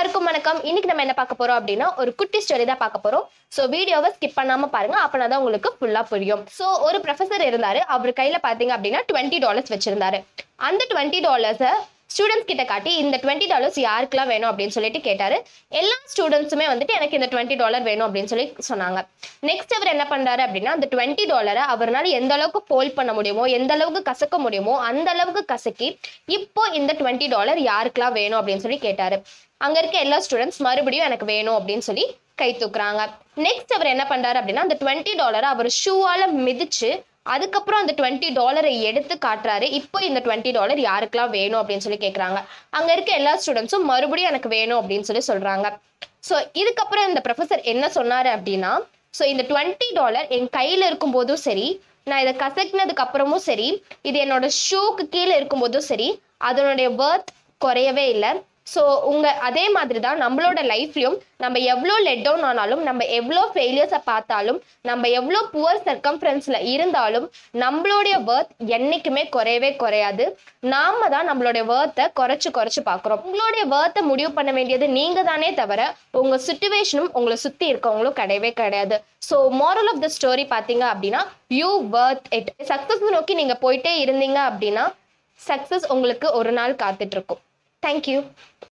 எல்லாருக்கும் வணக்கம் இன்னைக்கு நம்ம என்ன பார்க்க போறோம் அப்படின்னா ஒரு குட்டி ஸ்டோரி தான் பார்க்க போறோம் ஸோ வீடியோவை ஸ்கிப் பண்ணாம பாருங்க அப்பனா தான் உங்களுக்கு ஃபுல்லா புரியும் ஸோ ஒரு ப்ரொஃபசர் இருந்தாரு அவர் கையில பாத்தீங்க அப்படின்னா டுவெண்ட்டி டாலர்ஸ் வச்சிருந்தாரு அந்த டுவெண்ட்டி டாலர்ஸை ஸ்டூடெண்ட்ஸ் கிட்ட காட்டி இந்த டுவெண்ட்டி டாலர்ஸ் யாருக்கெல்லாம் வேணும் அப்படின்னு சொல்லிட்டு கேட்டாரு எல்லா ஸ்டூடெண்ட்ஸுமே வந்துட்டு எனக்கு இந்த டுவெண்ட்டி டாலர் வேணும் அப்படின்னு சொல்லி சொன்னாங்க நெக்ஸ்ட் அவர் என்ன பண்றாரு அப்படின்னா அந்த டுவெண்ட்டி டாலரை அவரால் எந்த அளவுக்கு ஃபோல்ட் பண்ண முடியுமோ எந்த அளவுக்கு கசக்க முடியுமோ அந்த அளவுக்கு கசக்கி இப்போ இந்த டுவெண்ட்டி டாலர் யாருக்கெல்லாம் வேணும் அப்படின்னு சொல்லி கேட்டாரு அங்க இருக்க எல்லா ஸ்டூடெண்ட்ஸ் மறுபடியும் எனக்கு வேணும் அப்படின்னு சொல்லி கை தூக்குறாங்க நெக்ஸ்ட் அவர் என்ன பண்றாரு அப்படின்னா அந்த டுவெண்ட்டி டாலரை அவர் ஷூவால மிதிச்சு அதுக்கப்புறம் அந்த டுவெண்ட்டி டாலரை எடுத்து காட்டுறாரு இப்போ இந்த டுவெண்ட்டி டாலர் யாருக்கெல்லாம் வேணும் அப்படின்னு சொல்லி கேட்குறாங்க அங்க இருக்க எல்லா ஸ்டூடெண்ட்ஸும் மறுபடியும் எனக்கு வேணும் அப்படின்னு சொல்லி சொல்றாங்க ஸோ இதுக்கப்புறம் இந்த ப்ரொஃபசர் என்ன சொன்னாரு அப்படின்னா ஸோ இந்த டுவெண்ட்டி டாலர் என் கையில் இருக்கும்போதும் சரி நான் இதை கசக்கினதுக்கு அப்புறமும் சரி இது என்னோட ஷூக்கு கீழே இருக்கும்போதும் சரி அதனுடைய ஒர்த் குறையவே இல்லை ஸோ உங்க அதே மாதிரி தான் நம்மளோட லைஃப்லயும் நம்ம எவ்வளோ லெட் டவுன் ஆனாலும் நம்ம எவ்வளோ ஃபெயிலியர்ஸை பார்த்தாலும் நம்ம எவ்வளோ புவர் சர்க்கம்ஃபரன்ஸ்ல இருந்தாலும் நம்மளுடைய ஒர்த் என்னைக்குமே குறையவே குறையாது நாம தான் நம்மளுடைய ஒர்த்தை குறைச்சு குறைச்சு பார்க்குறோம் உங்களுடைய ஒர்த்தை முடிவு பண்ண வேண்டியது நீங்க தானே தவிர உங்க சுச்சுவேஷனும் உங்களை சுத்தி இருக்கவங்களும் கிடையவே கிடையாது so moral of the story பார்த்தீங்க அப்படின்னா யூ worth இட் சக்ஸஸ் நோக்கி நீங்க போயிட்டே இருந்தீங்க அப்படின்னா சக்ஸஸ் உங்களுக்கு ஒரு நாள் காத்துட்டு இருக்கும் தேங்க்யூ